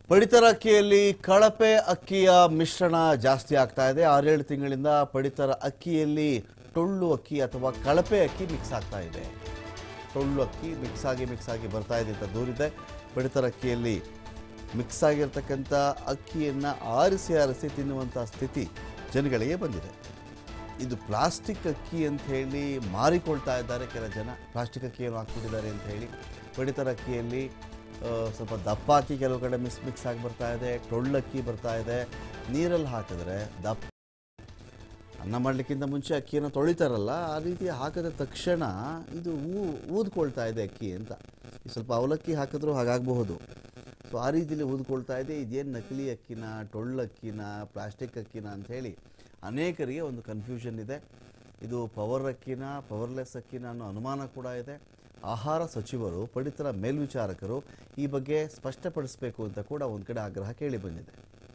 ಪಡಿತರ ಅಕ್ಕಿಯಲ್ಲಿ ಕಳಪೆ ಅಕ್ಕಿಯ ಮಿಶ್ರಣ ಜಾಸ್ತಿ ಆಗ್ತಾ ಇದೆ ಆರೇಳು ತಿಂಗಳಿಂದ ಪಡಿತರ ಅಕ್ಕಿಯಲ್ಲಿ ಟೊಳ್ಳು ಅಕ್ಕಿ ಅಥವಾ ಕಳಪೆ ಅಕ್ಕಿ ಮಿಕ್ಸ್ ಆಗ್ತಾ ಇದೆ ಟೊಳ್ಳು ಅಕ್ಕಿ ಮಿಕ್ಸ್ ಆಗಿ ಮಿಕ್ಸ್ ಆಗಿ ಬರ್ತಾ ಇದೆ ಅಂತ ದೂರಿದೆ ಪಡಿತರ ಅಕ್ಕಿಯಲ್ಲಿ ಮಿಕ್ಸ್ ಆಗಿರ್ತಕ್ಕಂಥ ಅಕ್ಕಿಯನ್ನು ಆರಿಸಿ ಆರಿಸಿ ತಿನ್ನುವಂಥ ಸ್ಥಿತಿ ಜನಗಳಿಗೆ ಬಂದಿದೆ ಇದು ಪ್ಲಾಸ್ಟಿಕ್ ಅಕ್ಕಿ ಅಂತ ಹೇಳಿ ಮಾರಿಕೊಳ್ತಾ ಇದ್ದಾರೆ ಕೆಲ ಜನ ಪ್ಲಾಸ್ಟಿಕ್ ಅಕ್ಕಿಯನ್ನು ಹಾಕ್ಬಿಟ್ಟಿದ್ದಾರೆ ಅಂತ ಹೇಳಿ ಪಡಿತರ ಅಕ್ಕಿಯಲ್ಲಿ ಆ, ಸ್ವಲ್ಪ ದಪ್ಪ ಅಕ್ಕಿ ಕೆಲವು ಕಡೆ ಮಿಕ್ಸ್ ಮಿಕ್ಸ್ ಆಗಿ ಬರ್ತಾ ಇದೆ ಟೊಳ್ಳಕ್ಕಿ ಬರ್ತಾ ಇದೆ ನೀರಲ್ಲಿ ಹಾಕಿದ್ರೆ ದಪ್ಪ ಅನ್ನ ಮಾಡಲಿಕ್ಕಿಂತ ಮುಂಚೆ ಅಕ್ಕಿಯನ್ನು ತೊಳಿತಾರಲ್ಲ ಆ ರೀತಿ ಹಾಕಿದ ತಕ್ಷಣ ಇದು ಊ ಊದ್ಕೊಳ್ತಾ ಇದೆ ಅಕ್ಕಿ ಅಂತ ಈ ಸ್ವಲ್ಪ ಅವಲಕ್ಕಿ ಹಾಕಿದ್ರೂ ಹಾಗಾಗಬಹುದು ಸೊ ಆ ರೀತಿಯಲ್ಲಿ ಊದ್ಕೊಳ್ತಾ ಇದೆ ಇದೇನು ನಕಲಿ ಅಕ್ಕಿನ ಟೊಳ್ಳಕ್ಕಿನ ಪ್ಲಾಸ್ಟಿಕ್ ಅಕ್ಕಿನ ಅಂಥೇಳಿ ಅನೇಕರಿಗೆ ಒಂದು ಕನ್ಫ್ಯೂಷನ್ ಇದೆ ಇದು ಪವರ್ ಅಕ್ಕಿನ ಪವರ್ಲೆಸ್ ಅಕ್ಕಿನ ಅನ್ನೋ ಅನುಮಾನ ಕೂಡ ಇದೆ ಆಹಾರ ಸಚಿವರು ಪಡಿತರ ಮೇಲ್ವಿಚಾರಕರು ಈ ಬಗ್ಗೆ ಸ್ಪಷ್ಟಪಡಿಸಬೇಕು ಅಂತ ಕೂಡ ಒಂದು ಕಡೆ ಆಗ್ರಹ ಕೇಳಿ ಬಂದಿದೆ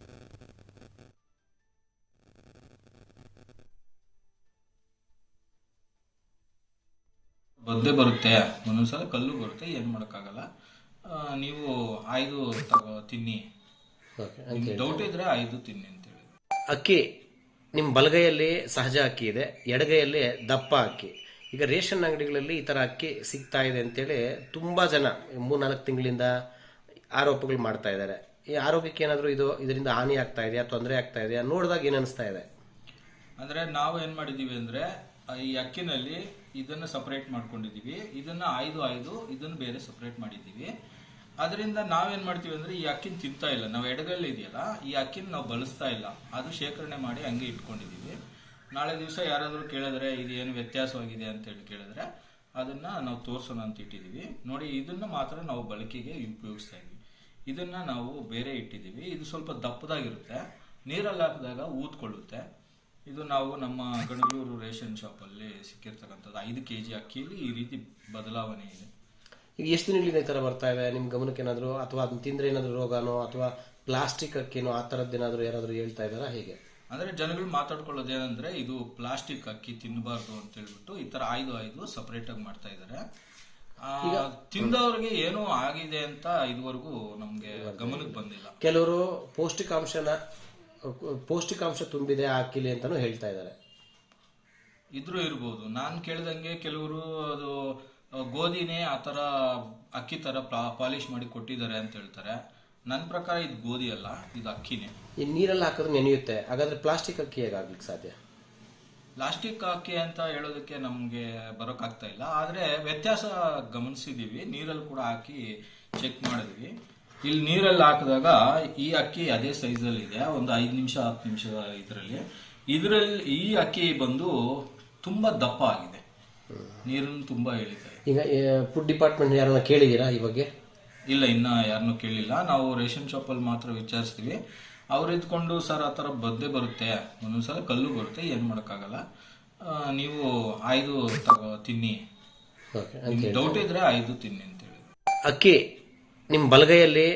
ಬದ್ದೆ ಬರುತ್ತೆ ಒಂದೊಂದ್ಸಲ ಕಲ್ಲು ಬರುತ್ತೆ ಏನು ಮಾಡೋಕ್ಕಾಗಲ್ಲ ಆ, ನೀವು ಆಯ್ದು ತಗೋ ತಿನ್ನಿ ಓಕೆ ಅಂತ ಹೇಳಿ. ಡೌಟ್ ಇದ್ರೆ ಆಯ್ದು ತಿನ್ನಿ ಅಂತ ಹೇಳಿ ಅಕ್ಕಿ ನಿಮ್ಮ ಬಲಗೈಯಲ್ಲಿ ಸಹಜ ಅಕ್ಕಿ ಇದೆ ಎಡಗೈಯಲ್ಲಿ ದಪ್ಪ ಅಕ್ಕಿ ಈಗ ರೇಷನ್ ಅಂಗಡಿಗಳಲ್ಲಿ ಈ ಥರ ಅಕ್ಕಿ ಸಿಗ್ತಾ ಇದೆ ಅಂತೇಳಿ ತುಂಬ ಜನ ಮೂರ್ನಾಲ್ಕು ತಿಂಗಳಿಂದ ಆರೋಪಗಳು ಮಾಡ್ತಾ ಇದ್ದಾರೆ ಈ ಆರೋಗ್ಯಕ್ಕೆ ಏನಾದರೂ ಇದು ಇದರಿಂದ ಹಾನಿ ಆಗ್ತಾ ಇದೆಯಾ ತೊಂದರೆ ಆಗ್ತಾ ಇದೆಯಾ ನೋಡಿದಾಗ ಏನು ಅನಿಸ್ತಾ ಇದೆ ಅಂದ್ರೆ ನಾವು ಏನ್ ಮಾಡಿದೀವಿ ಅಂದ್ರೆ ಆ, ಈ ಅಕ್ಕಿನಲ್ಲಿ ಇದನ್ನ ಸಪರೇಟ್ ಮಾಡ್ಕೊಂಡಿದೀವಿ ಇದನ್ನ ಆಯ್ದು ಆಯ್ದು ಇದನ್ನ ಬೇರೆ ಸಪರೇಟ್ ಮಾಡಿದೀವಿ ಅದರಿಂದ ನಾವೇನ್ ಮಾಡ್ತೀವಿ ಅಂದ್ರೆ ಈ ಅಕ್ಕಿನ ತಿಂತಾ ಇಲ್ಲ ನಾವು ಎಡಗಲ್ಲಿ ಇದೆಯಲ್ಲ ಈ ಅಕ್ಕಿನ ನಾವು ಬಳಸ್ತಾ ಇಲ್ಲ ಅದು ಶೇಖರಣೆ ಮಾಡಿ ಹಂಗೆ ಇಟ್ಕೊಂಡಿದೀವಿ ನಾಳೆ ದಿವಸ ಯಾರಾದರೂ ಕೇಳಿದ್ರೆ ಇದು ಏನು ವ್ಯತ್ಯಾಸವಾಗಿದೆ ಅಂತ ಹೇಳಿ ಕೇಳಿದ್ರೆ ಅದನ್ನ ನಾವು ತೋರ್ಸೋಣ ಅಂತ ಇಟ್ಟಿದೀವಿ ನೋಡಿ ಇದನ್ನ ಮಾತ್ರ ನಾವು ಬಳಕೆಗೆ ಉಪಯೋಗಿಸ್ತಾ ಇದ್ವಿ ಇದನ್ನ ನಾವು ಬೇರೆ ಇಟ್ಟಿದೀವಿ ಇದು ಸ್ವಲ್ಪ ದಪ್ಪದಾಗಿರುತ್ತೆ ನೀರಲ್ಲಿ ಹಾಕಿದಾಗ ಊದ್ಕೊಳ್ಳುತ್ತೆ ಇದು ನಾವು ನಮ್ಮ ಗಣಗೂರು ರೇಷನ್ ಶಾಪಲ್ಲಿ ಸಿಕ್ಕಿರ್ತಕ್ಕಂಥದ್ದು ಐದು ಕೆ ಜಿ ಅಕ್ಕಿಯಲ್ಲಿ ಈ ರೀತಿ ಬದಲಾವಣೆ ಇದೆ ಈಗ ಎಷ್ಟು ದಿನಗಳಿಂದ ಈ ಥರ ಬರ್ತಾ ಇದೆ ನಿಮ್ಮ ಗಮನಕ್ಕೆ ಏನಾದರೂ ಅಥವಾ ಅದನ್ನ ತಿಂದರೆ ಏನಾದರೂ ರೋಗನೋ ಅಥವಾ ಪ್ಲಾಸ್ಟಿಕ್ ಅಕ್ಕಿನೋ ಆ ಥರದ್ದು ಏನಾದರೂ ಯಾರಾದರೂ ಹೇಳ್ತಾ ಇದ್ದಾರಾ ಹೇಗೆ ಅಂದ್ರೆ ಜನಗಳು ಮಾತಾಡ್ಕೊಳ್ಳೋದು ಏನಂದ್ರೆ ಇದು ಪ್ಲಾಸ್ಟಿಕ್ ಅಕ್ಕಿ ತಿನ್ನಬಾರ್ದು ಅಂತ ಹೇಳ್ಬಿಟ್ಟು ಈ ತರ ಆಯ್ದು ಆಯ್ದು ಸಪರೇಟ್ ಆಗಿ ಮಾಡ್ತಾ ಇದ್ದಾರೆ ತಿಂದವ್ರಿಗೆ ಏನೋ ಆಗಿದೆ ಅಂತ ಇದುವರೆಗೂ ನಮ್ಗೆ ಗಮನಕ್ಕೆ ಬಂದಿಲ್ಲ ಕೆಲವರು ಪೌಷ್ಟಿಕಾಂಶನ ಪೌಷ್ಟಿಕಾಂಶ ತುಂಬಿದೆ ಆ ಅಕ್ಕಿಲಿ ಅಂತಾನೂ ಹೇಳ್ತಾ ಇದ್ದಾರೆ ಇದ್ರೂ ಇರ್ಬೋದು ನಾನು ಕೇಳ್ದಂಗೆ ಕೆಲವರು ಅದು ಆ, ಗೋಧಿನೇ ಆ ಥರ ಅಕ್ಕಿ ಥರ ಪಾಲಿಶ್ ಮಾಡಿ ಕೊಟ್ಟಿದ್ದಾರೆ ಅಂತ ಹೇಳ್ತಾರೆ ನನ್ನ ಪ್ರಕಾರ ಇದು ಗೋಧಿ ಅಲ್ಲ ಇದು ಅಕ್ಕಿನೇ ಈ ನೀರಲ್ಲಿ ಹಾಕಿದ್ರೆ ನೆನೆಯುತ್ತೆ ಹಾಗಾದ್ರೆ ಪ್ಲಾಸ್ಟಿಕ್ ಅಕ್ಕಿ ಹೇಗಾಗ್ಲಿಕ್ಕೆ ಸಾಧ್ಯ ಪ್ಲಾಸ್ಟಿಕ್ ಅಕ್ಕಿ ಅಂತ ಹೇಳೋದಕ್ಕೆ ನಮಗೆ ಬರೋಕ್ಕಾಗ್ತಾ ಇಲ್ಲ ಆದರೆ ವ್ಯತ್ಯಾಸ ಗಮನಿಸಿದ್ದೀವಿ ನೀರಲ್ಲಿ ಕೂಡ ಹಾಕಿ ಚೆಕ್ ಮಾಡಿದ್ವಿ ಇಲ್ಲಿ ನೀರಲ್ಲಿ ಹಾಕಿದಾಗ ಈ ಅಕ್ಕಿ ಅದೇ ಸೈಜಲ್ಲಿ ಇದೆ ಒಂದು ಐದು ನಿಮಿಷ ಹತ್ತು ನಿಮಿಷ ಇದರಲ್ಲಿ ಇದರಲ್ಲಿ ಈ ಅಕ್ಕಿ ಬಂದು ತುಂಬ ದಪ್ಪ ಆಗಿದೆ ನೀರನ್ನು ತುಂಬ ಎಳಿತಾ ಇದೆ ಈಗ ಫುಡ್ ಡಿಪಾರ್ಟ್ಮೆಂಟ್ ಯಾರನ್ನ ಕೇಳಿದ್ದೀರಾ ಈ ಬಗ್ಗೆ ಇಲ್ಲ ಇನ್ನ ಯಾರನ್ನೂ ಕೇಳಿಲ್ಲ ನಾವು ರೇಷನ್ ಶಾಪಲ್ಲಿ ಮಾತ್ರ ವಿಚಾರಿಸ್ತೀವಿ ಅವ್ರು ಇದ್ಕೊಂಡು ಸರ್ ಆ ಥರ ಬದ್ದೆ ಬರುತ್ತೆ ಒಂದೊಂದ್ಸಲ ಕಲ್ಲು ಬರುತ್ತೆ ಏನು ಮಾಡೋಕ್ಕಾಗಲ್ಲ ಆ, ನೀವು ಆಯ್ದು ತಗೋ ತಿನ್ನಿ ಓಕೆ ಅಂತ ಹೇಳಿ. ಡೌಟ್ ಇದ್ರೆ ಆಯ್ದು ತಿನ್ನಿ ಅಂತ ಹೇಳಿ ಅಕ್ಕಿ ನಿಮ್ಮ ಬಲಗೈಯಲ್ಲಿ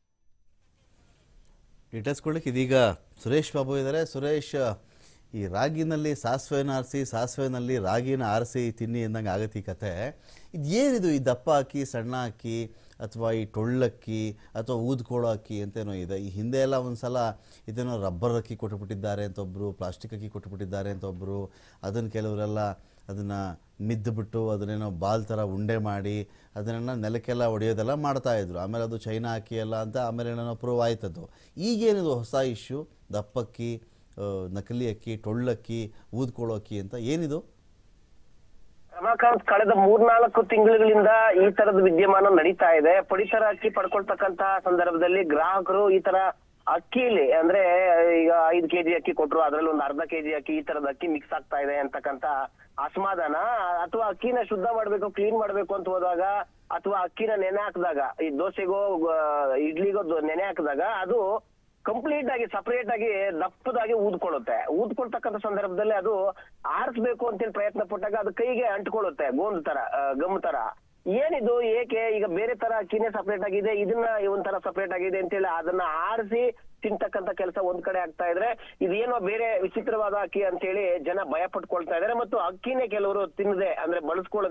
ಡೀಟೇಲ್ಸ್ ಕೊಡ್ಲಿಕ್ಕೆ ಇದೀಗ ಸುರೇಶ್ ಬಾಬು ಇದ್ದಾರೆ ಸುರೇಶ್ ಈ ರಾಗಿನಲ್ಲಿ ಸಾಸಿವೆನ ಆರಿಸಿ ಸಾಸಿವೆನಲ್ಲಿ ರಾಗಿನ ಆರಿಸಿ ತಿನ್ನಿ ಎಂದಂಗೆ ಆಗತ್ತೆ ಈ ಕತೆ ಇದು ಏನಿದು ಈ ದಪ್ಪ ಅಕ್ಕಿ ಸಣ್ಣ ಅಕ್ಕಿ ಅಥವಾ ಈ ಟೊಳ್ಳಕ್ಕಿ ಅಥವಾ ಊದ್ಕೊಳ್ಳೋ ಅಕ್ಕಿ ಅಂತೇನೋ ಇದೆ ಈ ಹಿಂದೆ ಎಲ್ಲ ಒಂದು ಸಲ ಇದೇನೋ ರಬ್ಬರ್ ಅಕ್ಕಿ ಕೊಟ್ಟುಬಿಟ್ಟಿದ್ದಾರೆ ಅಂತ ಒಬ್ಬರು ಪ್ಲಾಸ್ಟಿಕ್ ಅಕ್ಕಿ ಕೊಟ್ಟುಬಿಟ್ಟಿದ್ದಾರೆ ಅಂತ ಒಬ್ಬರು ಅದನ್ನು ಕೆಲವರೆಲ್ಲ ಅದನ್ನು ಮಿದ್ದುಬಿಟ್ಟು ಅದನ್ನೇನೋ ಬಾಲ್ ಥರ ಉಂಡೆ ಮಾಡಿ ಅದನ್ನೆಲ್ಲ ನೆಲಕ್ಕೆಲ್ಲ ಹೊಡೆಯೋದೆಲ್ಲ ಮಾಡ್ತಾ ಇದ್ರು ಆಮೇಲೆ ಅದು ಚೈನಾ ಅಕ್ಕಿ ಎಲ್ಲ ಅಂತ ಆಮೇಲೆ ಏನೋ ಪ್ರೂವ್ ಆಯ್ತದ್ದು ಈಗೇನಿದು ಹೊಸ ಇಶ್ಯೂ ದಪ್ಪಕ್ಕಿ ಆ, ನಕಲಿ ಅಕ್ಕಿ ಟೊಳ್ಳಕ್ಕಿ ಊದ್ಕೊಳ್ಳೋ ಅಕ್ಕಿ ಅಂತ ಏನಿದು ರಮಾಕಾಂತ್ ಕಳೆದ ಮೂರ್ನಾಲ್ಕು ತಿಂಗಳುಗಳಿಂದ ಈ ತರದ ವಿದ್ಯಮಾನ ನಡೀತಾ ಇದೆ ಪಡಿತರ ಅಕ್ಕಿ ಪಡ್ಕೊಳ್ತಕ್ಕಂತ ಸಂದರ್ಭದಲ್ಲಿ ಗ್ರಾಹಕರು ಈ ತರ ಅಕ್ಕಿಲಿ ಅಂದ್ರೆ ಈಗ ಐದು ಕೆಜಿ ಅಕ್ಕಿ ಕೊಟ್ರು ಅದ್ರಲ್ಲಿ ಒಂದು ಅರ್ಧ ಕೆಜಿ ಅಕ್ಕಿ ಈ ತರದ ಅಕ್ಕಿ ಮಿಕ್ಸ್ ಆಗ್ತಾ ಇದೆ ಅಂತಕ್ಕಂತ ಅಸಮಾಧಾನ ಅಥವಾ ಅಕ್ಕಿನ ಶುದ್ಧ ಮಾಡ್ಬೇಕು ಕ್ಲೀನ್ ಮಾಡ್ಬೇಕು ಅಂತ ಹೋದಾಗ ಅಥವಾ ಅಕ್ಕಿನ ನೆನೆ ಹಾಕಿದಾಗ ಈ ದೋಸೆಗೋ ಆ, ಇಡ್ಲಿಗೋ ದೊ- ನೆನೆ ಹಾಕಿದಾಗ ಅದು ಕಂಪ್ಲೀಟ್ ಆಗಿ ಸಪರೇಟ್ ಆಗಿ ದಪ್ಪದಾಗಿ ಊದ್ಕೊಳ್ಳುತ್ತೆ ಊದ್ಕೊಳ್ತಕ್ಕಂಥ ಸಂದರ್ಭದಲ್ಲಿ ಅದು ಆರಿಸ್ಬೇಕು ಅಂತೇಳಿ ಪ್ರಯತ್ನ ಪಟ್ಟಾಗ ಅದು ಕೈಗೆ ಅಂಟ್ಕೊಳ್ಳುತ್ತೆ ಗೋಂದ್ ತರ ಆ, ಗಮ್ ತರ ಏನಿದು ಏಕೆ ಈಗ ಬೇರೆ ತರ ಅಕ್ಕಿನೇ ಸಪರೇಟ್ ಆಗಿದೆ ಇದನ್ನ ಒಂಥರ ಸಪರೇಟ್ ಆಗಿದೆ ಅಂತೇಳಿ ಅದನ್ನ ಆರಿಸಿ ತಿಂತಕ್ಕಂತ ಕೆಲಸ ಒಂದ್ ಕಡೆ ಆಗ್ತಾ ಇದ್ರೆ ಇದೇನೋ ಬೇರೆ ವಿಚಿತ್ರವಾದ ಅಕ್ಕಿ ಅಂತೇಳಿ ಜನ ಭಯ ಪಟ್ಕೊಳ್ತಾ ಇದಾರೆ ಮತ್ತು ಅಕ್ಕಿನೇ ಕೆಲವರು ತಿನ್ನದೆ ಅಂದ್ರೆ ಬಳಸ್ಕೊಳ್ಳದೆ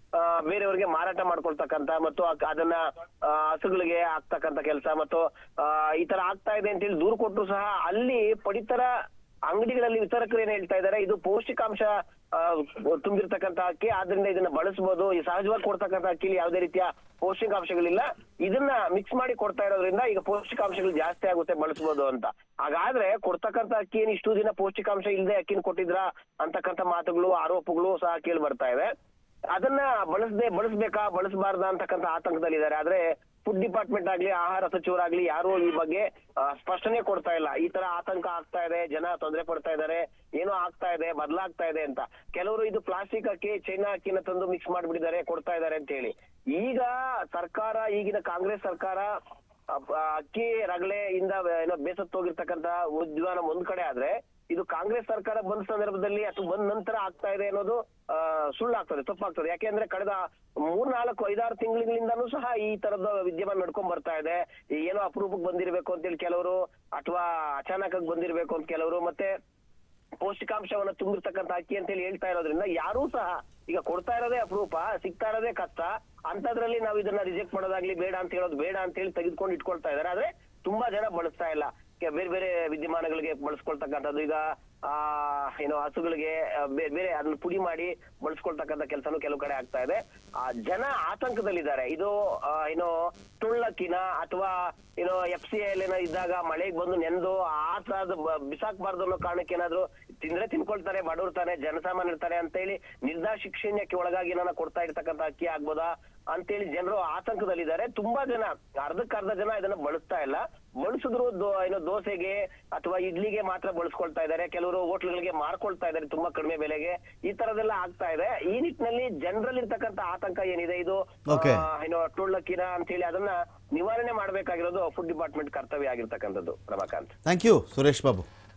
ಆ, ಬೇರೆಯವರಿಗೆ ಮಾರಾಟ ಮಾಡ್ಕೊಳ್ತಕ್ಕಂತ ಮತ್ತು ಅಕ್- ಅದನ್ನ ಆ, ಹಸುಗಳಿಗೆ ಹಾಕ್ತಕ್ಕಂತ ಕೆಲಸ ಮತ್ತು ಆ, ಈ ತರ ಆಗ್ತಾ ಇದೆ ಅಂತ ಹೇಳಿ ದೂರು ಕೊಟ್ಟರು ಸಹ ಅಲ್ಲಿ ಪಡಿತರ ಅಂಗಡಿಗಳಲ್ಲಿ ವಿತರಕರು ಏನ್ ಹೇಳ್ತಾ ಇದ್ದಾರೆ ಇದು ಪೌಷ್ಟಿಕಾಂಶ ಆ, ತುಂಬಿರ್ತಕ್ಕಂತ ಅಕ್ಕಿ ಆದ್ರಿಂದ ಇದನ್ನ ಬಳಸಬಹುದು ಈ ಸಹಜವಾಗಿ ಕೊಡ್ತಕ್ಕಂತ ಅಕ್ಕಿಲಿ ಯಾವುದೇ ರೀತಿಯ ಪೌಷ್ಟಿಕಾಂಶಗಳಿಲ್ಲ ಇದನ್ನ ಮಿಕ್ಸ್ ಮಾಡಿ ಕೊಡ್ತಾ ಇರೋದ್ರಿಂದ ಈಗ ಪೌಷ್ಟಿಕಾಂಶಗಳು ಜಾಸ್ತಿ ಆಗುತ್ತೆ ಬಳಸಬಹುದು ಅಂತ ಹಾಗಾದ್ರೆ ಕೊಡ್ತಕ್ಕಂತ ಅಕ್ಕಿ ಏನ್ ಇಷ್ಟು ದಿನ ಪೌಷ್ಟಿಕಾಂಶ ಇಲ್ಲದೆ ಅಕ್ಕಿನ ಕೊಟ್ಟಿದ್ರ ಅಂತಕ್ಕಂತ ಮಾತುಗಳು ಆರೋಪಗಳು ಸಹ ಕೇಳಿ ಬರ್ತಾ ಇದೆ ಅದನ್ನ ಬಳಸದೆ ಬಳಸ್ಬೇಕಾ ಬಳಸಬಾರ್ದಾ ಅಂತಕ್ಕಂತ ಆತಂಕದಲ್ಲಿದ್ದಾರೆ ಆದ್ರೆ ಫುಡ್ ಡಿಪಾರ್ಟ್ಮೆಂಟ್ ಆಗ್ಲಿ ಆಹಾರ ಸಚಿವರಾಗ್ಲಿ ಯಾರು ಈ ಬಗ್ಗೆ ಆ, ಸ್ಪಷ್ಟನೆ ಕೊಡ್ತಾ ಇಲ್ಲ ಈ ತರ ಆತಂಕ ಆಗ್ತಾ ಇದೆ ಜನ ತೊಂದರೆ ಪಡ್ತಾ ಇದ್ದಾರೆ ಏನೋ ಆಗ್ತಾ ಇದೆ ಬದಲಾಗ್ತಾ ಇದೆ ಅಂತ ಕೆಲವರು ಇದು ಪ್ಲಾಸ್ಟಿಕ್ ಅಕ್ಕಿ ಚೈನಾ ಅಕ್ಕಿನ ತಂದು ಮಿಕ್ಸ್ ಮಾಡ್ಬಿಟ್ಟಿದ್ದಾರೆ ಕೊಡ್ತಾ ಇದ್ದಾರೆ ಅಂತ ಹೇಳಿ ಈಗ ಸರ್ಕಾರ ಈಗಿನ ಕಾಂಗ್ರೆಸ್ ಸರ್ಕಾರ ಅಪ್- ಆ, ಅಕ್ಕಿ ರಗಳೆಯಿಂದ ಏನೋ ಬೇಸತ್ತೋಗಿರ್ತಕ್ಕಂತ ಉದ್ಯಾನ ಒಂದ್ ಕಡೆ ಆದ್ರೆ ಇದು ಕಾಂಗ್ರೆಸ್ ಸರ್ಕಾರ ಬಂದ ಸಂದರ್ಭದಲ್ಲಿ ಅಥವಾ ಬಂದ ನಂತರ ಆಗ್ತಾ ಇದೆ ಅನ್ನೋದು ಆ, ಸುಳ್ಳಾಗ್ತದೆ ತಪ್ಪಾಗ್ತದೆ ಯಾಕೆಂದ್ರೆ ಕಳೆದ ಮೂರ್ನಾಲ್ಕು ಐದಾರು ತಿಂಗಳಿಂದನೂ ಸಹ ಈ ತರದ ವಿದ್ಯಮಾನ ನಡ್ಕೊಂಡ್ ಬರ್ತಾ ಇದೆ ಈ ಏನೋ ಅಪರೂಪಕ್ಕೆ ಬಂದಿರ್ಬೇಕು ಅಂತೇಳಿ ಕೆಲವರು ಅಥವಾ ಅಚಾನಕ್ ಆಗಿ ಬಂದಿರ್ಬೇಕು ಅಂತ ಕೆಲವರು ಮತ್ತೆ ಪೌಷ್ಟಿಕಾಂಶವನ್ನ ತುಂಬಿರ್ತಕ್ಕಂಥ ಅಕ್ಕಿ ಅಂತ ಹೇಳಿ ಹೇಳ್ತಾ ಇರೋದ್ರಿಂದ ಯಾರೂ ಸಹ ಈಗ ಕೊಡ್ತಾ ಇರೋದೇ ಅಪರೂಪ ಸಿಗ್ತಾ ಇರೋದೇ ಕಷ್ಟ ಅಂತದ್ರಲ್ಲಿ ನಾವು ಇದನ್ನ ರಿಜೆಕ್ಟ್ ಮಾಡೋದಾಗ್ಲಿ ಬೇಡ ಅಂತ ಹೇಳೋದು ಬೇಡ ಅಂತ ಹೇಳಿ ತೆಗೆದುಕೊಂಡು ಇಟ್ಕೊಳ್ತಾ ಇದಾರೆ ಆದ್ರೆ ತುಂಬಾ ಜನ ಬಳಸ್ತಾ ಇಲ್ಲ ಕೆ- ಬೇರೆ ಬೇರೆ ವಿದ್ಯಮಾನಗಳಿಗೆ ಬಳಸ್ಕೊಳ್ತಕ್ಕಂಥದ್ದು ಈಗ ಆ ಏನೋ ಹಸುಗಳಿಗೆ ಆ, ಬೇರೆ ಬೇರೆ ಅದನ್ನ ಪುಡಿ ಮಾಡಿ ಬಳಸ್ಕೊಳ್ತಕ್ಕಂಥ ಕೆಲಸನೂ ಕೆಲವು ಕಡೆ ಆಗ್ತಾ ಇದೆ ಆ ಜನ ಆತಂಕದಲ್ಲಿದ್ದಾರೆ ಇದು ಆ, ಏನೋ ಟುಳ್ಳಕ್ಕಿನ ಅಥವಾ ಏನೋ ಎಫ್ ಸಿ ಐ ಇದ್ದಾಗ ಮಳೆಗೆ ಬಂದು ನೆಂದು ಆ ತರದ ಬಿಸಾಕ್ಬಾರ್ದು ಅನ್ನೋ ಕಾರಣಕ್ಕೆ ಏನಾದ್ರು ತಿಂದ್ರೆ ತಿನ್ಕೊಳ್ತಾರೆ ಬಡವ್ರು ತಾನೆ ಜನಸಾಮಾನ್ಯ ಇರ್ತಾರೆ ಅಂತ ಹೇಳಿ ನಿರ್ದಾಶಿಕ್ಷಣ್ಯಕ್ಕೆ ಒಳಗಾಗಿ ಏನಾರ ಕೊಡ್ತಾ ಇರ್ತಕ್ಕಂಥ ಅಕ್ಕಿ ಆಗ್ಬೋದಾ ಅಂತೇಳಿ ಜನರು ಆತಂಕದಲ್ಲಿದ್ದಾರೆ ತುಂಬಾ ಜನ ಅರ್ಧಕ್ಕರ್ಧ ಜನ ಇದನ್ನ ಬಳಸ್ತಾ ಇಲ್ಲ ಬಳಸಿದ್ರು ದೋ- ಏನೋ ದೋಸೆಗೆ ಅಥವಾ ಇಡ್ಲಿಗೆ ಮಾತ್ರ ಬಳಸ್ಕೊಳ್ತಾ ಇದ್ದಾರೆ ಕೆಲವರು ಹೋಟ್ಲ್ಗಳಿಗೆ ಮಾರ್ಕೊಳ್ತಾ ಇದ್ದಾರೆ ತುಂಬಾ ಕಡಿಮೆ ಬೆಲೆಗೆ ಈ ತರದೆಲ್ಲ ಆಗ್ತಾ ಇದೆ ಈ ನಿಟ್ಟಿನಲ್ಲಿ ಜನರಲ್ಲಿ ಇರ್ತಕ್ಕಂಥ ಆತಂಕ ಏನಿದೆ ಇದು Okay. ಆ, ಏನೋ ಟೊಳ್ಳಕ್ಕಿನ ಅಂತ ಹೇಳಿ ಅದನ್ನ ನಿವಾರಣೆ ಮಾಡ್ಬೇಕಾಗಿರೋದು ಫುಡ್ ಡಿಪಾರ್ಟ್ಮೆಂಟ್ ಕರ್ತವ್ಯ ಆಗಿರ್ತಕ್ಕಂಥದ್ದು ರಮಾಕಾಂತ್ ಥ್ಯಾಂಕ್ ಯು ಸುರೇಶ್ ಬಾಬು